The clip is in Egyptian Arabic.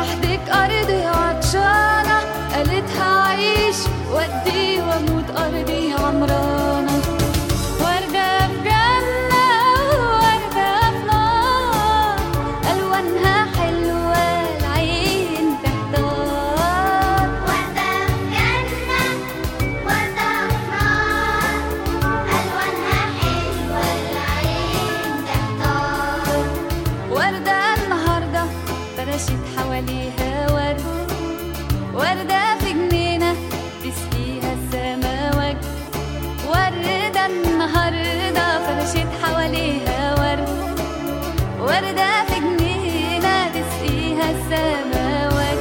لوحدك أرضي عطشانة قالت هعيش وأدي وأموت أرضي عمرانة وردة في جنة ووردة في نار ألوانها حلوة العين تحتار وردة في جنة وردة في نار ألوانها حلوة العين تحتار وردة النهاردة فرشت حواليها ورد وردة في جنينة تسقيها السماوات وردة النهاردة فرشت حواليها ورد وردة في جنينة تسقيها السماوات